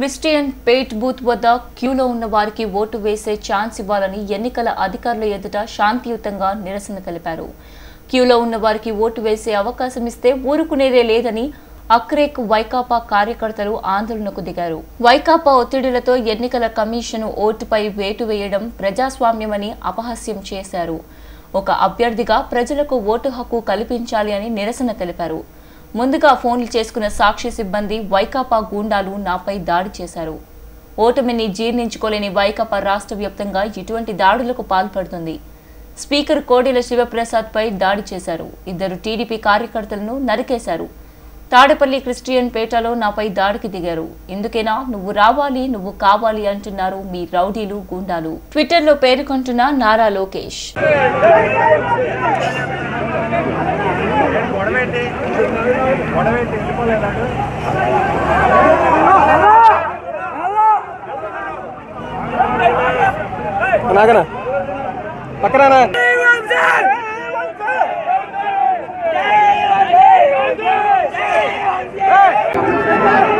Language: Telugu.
క్రిస్టియన్ పేట్ బూత్ వద్ద క్యూలో ఉన్న వారికి ఓటు వేసే ఛాన్స్ ఇవ్వాలని ఎన్నికల అధికారుల ఎదుట శాంతియుతంగా నిరసన తెలిపారు క్యూలో ఉన్న వారికి ఓటు వేసే అవకాశం ఇస్తే ఊరుకునేదే లేదని అక్రేక్ వైకాపా కార్యకర్తలు ఆందోళనకు దిగారు వైకాపా ఒత్తిడిలతో ఎన్నికల కమిషన్ ఓటుపై వేటు వేయడం ప్రజాస్వామ్యమని అపహాస్యం చేశారు ఒక అభ్యర్థిగా ప్రజలకు ఓటు హక్కు కల్పించాలి అని నిరసన తెలిపారు ముందుగా ఫోన్లు చేసుకున్న సాక్షి సిబ్బంది వైకాపా గూండాలు నాపై దాడి చేశారు ఓటమిని జీర్ణించుకోలేని వైకాపా రాష్ట్ర వ్యాప్తంగా ఇటువంటి దాడులకు పాల్పడుతుంది స్పీకర్ కోడెల శివప్రసాద్ పై దాడి చేశారు ఇద్దరు టీడీపీ కార్యకర్తలను నరికేశారు తాడేపల్లి క్రిస్టియన్ పేటలో నాపై దాడికి దిగారు ఇందుకేనా నువ్వు రావాలి నువ్వు కావాలి అంటున్నారు మీ రౌడీలు గూండాలు ట్విట్టర్లో పేర్కొంటున్న నారా లోకేష్ గొడవేంటి గొడవేంటి వెళ్ళిపోలేదా నాగనా పక్కరానా జై